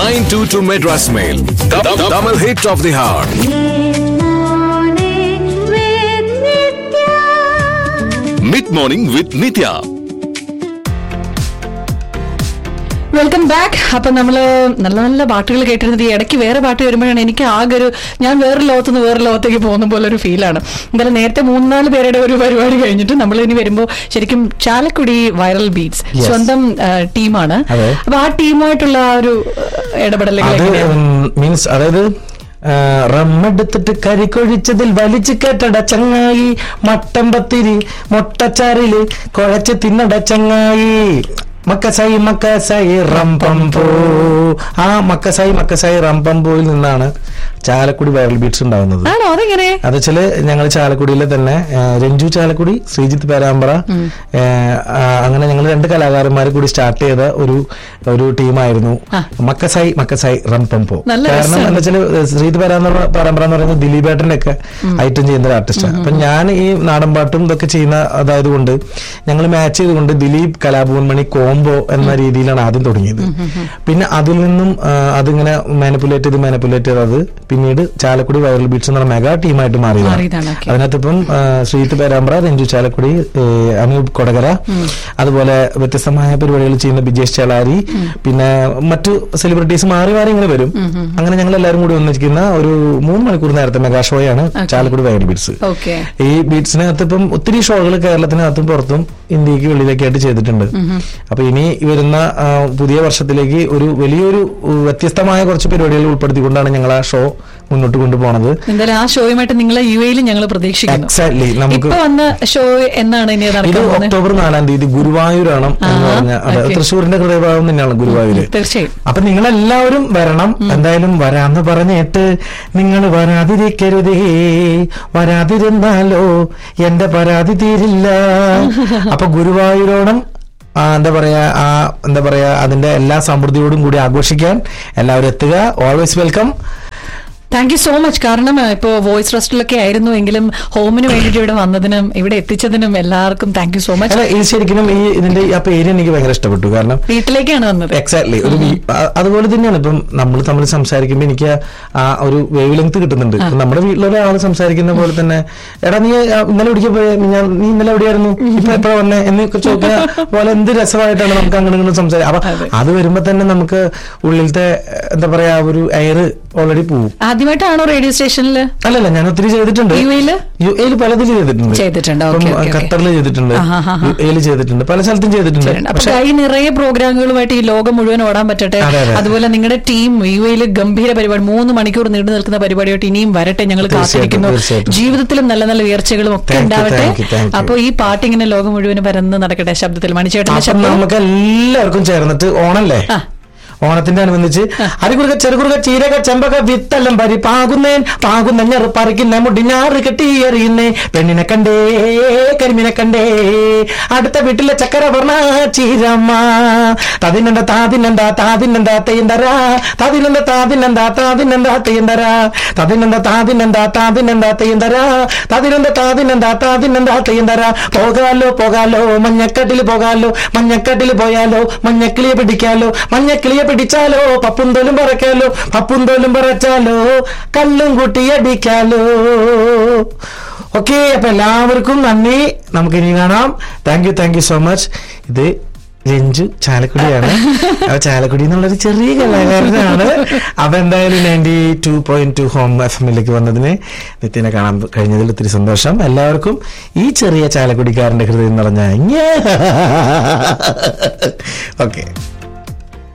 922 Madras Mail. The, the, double hit of the hour. Mid morning with Nitya. Welcome back അപ്പൊ നമ്മള് നല്ല നല്ല പാട്ടുകൾ കേട്ടിരുന്നത് ഈ ഇടയ്ക്ക് വേറെ പാട്ട് വരുമ്പോഴാണ് എനിക്ക് ആകെ ഒരു ഞാൻ വേറെ ലോകത്തുനിന്ന് വേറെ ലോകത്തേക്ക് പോകുന്ന പോലെ ഒരു ഫീലാണ് എന്തായാലും നേരത്തെ മൂന്നാല് പേരുടെ ഒരു പരിപാടി കഴിഞ്ഞിട്ട് നമ്മൾ ഇനി വരുമ്പോൾ ശരിക്കും ചാലക്കുടി വൈറൽ ബീറ്റ്സ് Yes. സ്വന്തം ടീമാണ് അതെ. അപ്പൊ ആ ടീമായിട്ടുള്ള ആ ഒരു ഏഹ്, ഇടപെടലുകൾ അത് എങ്ങനെയാണ് മീൻസ് അതായത് ആ, റമ്മെടുത്തിട്ട് കരിക്കൊഴിച്ചതിൽ വലിച്ചു കേട്ടട ചങ്ങായി മട്ടൻ പത്തിരി മൊട്ടച്ചാറില് കുഴച്ച് തിന്നട ചങ്ങായി മക്കസായി മക്കസായി റംപംപോ ആ മക്കസായി മക്കസായി റംപംപോയിൽ നിന്നാണ് ചാലക്കുടി വൈറൽ ബീറ്റ്സ് ഉണ്ടാവുന്നത് ആണോ അതെങ്ങനെ അത് വെച്ചാല് ഞങ്ങൾ ചാലക്കുടിയിലെ തന്നെ ആ, രഞ്ജു ചാലക്കുടി ശ്രീജിത്ത് പേരാമ്പ്ര ആ, ആ, അങ്ങനെ ഞങ്ങൾ രണ്ട് കലാകാരന്മാർ കൂടി സ്റ്റാർട്ട് ചെയ്ത ഒരു ഒരു ടീമായിരുന്നു മക്കസായി മക്കസായി റം പംപോ നല്ല കാരണം രസാണ്. എന്താ വെച്ചാല് ശ്രീജിത്ത് പേരാമ്പ്ര പേരാമ്പ്ര എന്ന് പറയുന്നത് ദിലീപേട്ടന്റെ ഒക്കെ ഐറ്റം ചെയ്യുന്ന ഒരു ആർട്ടിസ്റ്റാണ് അപ്പൊ ഞാൻ ഈ നാടൻ പാട്ടും ഇതൊക്കെ ചെയ്യുന്ന അതായത് കൊണ്ട് ഞങ്ങൾ മാച്ച് ചെയ്തുകൊണ്ട് ദിലീപ് കലാഭവൻ മണി കോംബോ എന്ന രീതിയിലാണ് ആദ്യം തുടങ്ങിയത് പിന്നെ അതിൽ നിന്നും ആ, അതിങ്ങനെ മാനിപ്പുലേറ്റ് ചെയ്ത് മാനിപ്പുലേറ്റ് ചെയ്ത് അത് പിന്നീട് ചാലക്കുടി വൈറൽ ബീറ്റ്സ് എന്ന മെഗാ ടീമായിട്ട് മാറിയതാണ്, മാറിയതാണ് okay. അതിനകത്ത് ഇപ്പം ആ, ശ്രീജിത്ത് പേരാമ്പ്ര രഞ്ജു ചാലക്കുടി ഏ, അനൂപ് കൊടകര അതുപോലെ വ്യത്യസ്തമായ പരിപാടികൾ ചെയ്യുന്ന ബിജേഷ് ചളാരി പിന്നെ മറ്റു സെലിബ്രിറ്റീസ് മാറി മാറി ഇങ്ങനെ വരും അങ്ങനെ ഞങ്ങൾ എല്ലാവരും കൂടി ഒന്നിരിക്കുന്ന ഒരു മൂന്ന് മണിക്കൂർ നേരത്തെ മെഗാ ഷോയാണ് ചാലക്കുടി വൈറൽ ബീറ്റ്സ് ഓക്കെ ഈ ബീറ്റ്സിനകത്ത് ഇപ്പം ഒത്തിരി ഷോകൾ കേരളത്തിനകത്തും പുറത്തും ഇന്ത്യക്ക് വെളിയിലൊക്കെ ആയിട്ട് ചെയ്തിട്ടുണ്ട് അപ്പൊ ഇനി വരുന്ന ആ, പുതിയ വർഷത്തിലേക്ക് ഒരു വലിയൊരു ഉ, വ്യത്യസ്തമായ കുറച്ച് പരിപാടികൾ ഉൾപ്പെടുത്തിക്കൊണ്ടാണ് ഞങ്ങൾ ആ ഷോ മുന്നോട്ട് കൊണ്ടുപോകുന്നത് എന്തായാലും ആ ഷോയുമായിട്ട് നിങ്ങളെ യു എയിൽ ഞങ്ങൾ പ്രതീക്ഷിക്കുന്നു എക്സാക്ട്ലി നമുക്ക് ഇപ്പൊ വന്ന ഷോ എന്നാണ് ഇനി ഇത് നടക്കാൻ പോകുന്നത് ഒക്ടോബർ നാലാം തീയതി ഗുരുവായൂരാണ് എന്ന് ആഹാ, പറഞ്ഞ അതെ, okay. തൃശ്ശൂരിന്റെ ഹൃദയഭാഗം തന്നെയാണ് ഗുരുവായൂര് തീർച്ചയായും അപ്പൊ നിങ്ങൾ എല്ലാവരും വരണം എന്തായാലും വരാന്ന് പറഞ്ഞിട്ട് നിങ്ങൾ വരാതിരിക്കരുതേ വരാതിരുന്നാലോ എന്റെ പരാതി തീരില്ല അപ്പൊ ഗുരുവായൂരോണം ആ, എന്താ പറയാ ആ എന്താ പറയാ അതിന്റെ എല്ലാ സമൃദ്ധിയോടും കൂടി ആഘോഷിക്കാൻ എല്ലാവരും എത്തുക always welcome thank you so much കാരണം ഇപ്പോ വോയിസ് റെസ്റ്റിലൊക്കെ ആയിരുന്നു എങ്കിലും ഹോമിന് വേണ്ടിയിട്ട് ഇവിടെ വന്നതിനും ഇവിടെ എത്തിച്ചതിനും എല്ലാവർക്കും താങ്ക് യു സോ മച്ച് അല്ല ഇത് ശരിക്കും ഈ ഇതിന്റെ ആ പേര് എനിക്ക് ഭയങ്കര ഇഷ്ടപ്പെട്ടു കാരണം വീട്ടിലേക്കാണ് വന്നത് എക്സാക്ട്ലി ഒരു വി- അ- അതുപോലെ തന്നെയാണ് ഇപ്പം നമ്മൾ തമ്മിൽ സംസാരിക്കുമ്പോൾ എനിക്ക് ആ ഒരു വേവ് ലെങ്ത് കിട്ടുന്നുണ്ട് ഇപ്പം നമ്മുടെ വീട്ടിലൊരു ആള് സംസാരിക്കുന്ന പോലെ തന്നെ എടാ നീ ആ, ഇന്നലെ എവിടേക്ക് പോയ ഞാൻ നീ ഇന്നലെ എവിടെയായിരുന്നു ഇപ്പൊ എപ്പോഴാ വന്നേ എന്നൊക്കെ ചോദിക്കുന്ന പോലെ എന്ത് രസമായിട്ടാണ് നമുക്ക് അങ്ങനെ ഇങ്ങനെ സംസാരിക്കാം അപ്പൊ അത് വരുമ്പോ തന്നെ നമുക്ക് ഉള്ളിലത്തെ എന്താ പറയാ ഒരു എയർ ഓൾറെഡി പോവും ആദ്യമായിട്ടാണോ റേഡിയോ സ്റ്റേഷനിൽ അല്ലല്ല ഞാൻ ഒത്തിരി ചെയ്തിട്ടുണ്ട് യു എയില് യു എയിൽ പലതിൽ ചെയ്തിട്ടുണ്ട് ചെയ്തിട്ടുണ്ട്. ഇപ്പം, ഓക്കേ, ഓക്കേ, ഓക്കേ. ഖത്തറിൽ ചെയ്തിട്ടുണ്ട് ആഹാ, ആഹാ. യു എയിൽ ചെയ്തിട്ടുണ്ട് പല സ്ഥലത്തും ചെയ്തിട്ടുണ്ട് അപ്പൊ പക്ഷെ കൈ നിറയെ പ്രോഗ്രാമുകളുമായിട്ട് ഈ ലോകം മുഴുവൻ ഓടാൻ പറ്റട്ടെ അതെ, അതെ. അതുപോലെ നിങ്ങളുടെ ടീം യു എയിൽ ഗംഭീര പരിപാടി മൂന്ന് മണിക്കൂർ നീണ്ടു നിൽക്കുന്ന പരിപാടിയായിട്ട് ഇനിയും വരട്ടെ ഞങ്ങൾ തീർച്ചയായിട്ടും, കാത്തിരിക്കുന്നു തീർച്ചയായിട്ടും. ജീവിതത്തിലും നല്ല നല്ല ഉയർച്ചകളും ഒക്കെ Thank you, ഉണ്ടാവട്ടെ thank you, thank you. അപ്പൊ ഈ പാട്ട് ഇങ്ങനെ ലോകം മുഴുവൻ പരന്ന് നടക്കട്ടെ ശബ്ദത്തിൽ മണിച്ചേട്ടന്റെ അപ്പം ശബ്ദം നമുക്ക് എല്ലാവർക്കും ചേർന്നിട്ട് ഓണല്ലേ ആ. ഓണത്തിന്റെ അനുബന്ധിച്ച് അരികുറുക ചെറുകുറുക ചീരക ചെമ്പക വിത്തെല്ലാം പരി പാകുന്നേൻ പാകുന്ന ഞെറു പറിക്കുന്ന മുടിഞ്ഞാറ് കെട്ടി എറിയുന്നേ പെണ്ണിനെ കണ്ടേ കരിമിനെ കണ്ടേ അടുത്ത വീട്ടിലെ ചക്കര പറഞ്ഞ ചീരമ്മ തതിനെന്താ താതിനെന്താ താതിനെന്താ തെയ്യന്തരാ തതിനെന്താ താതിനെന്താ താതിനെന്താ തെയ്യന്തരാ തതിനെന്താ താതിനെന്താ താതിനെന്താ തെയ്യന്തരാ തതിനെന്താ താതിനെന്താ താതിനെന്താ തെയ്യന്തരാ പോകാലോ പോകാലോ മഞ്ഞക്കെട്ടിൽ പോകാലോ മഞ്ഞക്കെട്ടിൽ പോയാലോ മഞ്ഞക്കിളിയെ പിടിക്കാലോ മഞ്ഞക്കിളിയെ പിടിച്ചാലോ പപ്പും തോലും പറക്കാലോ പപ്പും തോലും പറച്ചാലോ കല്ലും കൂട്ടി അടിക്കാലോ ഓക്കെ അപ്പൊ എല്ലാവർക്കും നന്ദി നമുക്ക് ഇനി കാണാം thank you thank you so much ഇത് രഞ്ജു ചാലക്കുടിയാണ് അപ്പൊ ചാലക്കുടി എന്നുള്ളൊരു ചെറിയ കലാകാരനാണ് അപ്പൊ എന്തായാലും ninety two point two home F എമ്മിലേക്ക് വന്നതിന് നിത്യനെ കാണാൻ കഴിഞ്ഞതിൽ ഒത്തിരി സന്തോഷം എല്ലാവർക്കും ഈ ചെറിയ ചാലക്കുടിക്കാരന്റെ ഹൃദയം നിറഞ്ഞ ഓക്കെ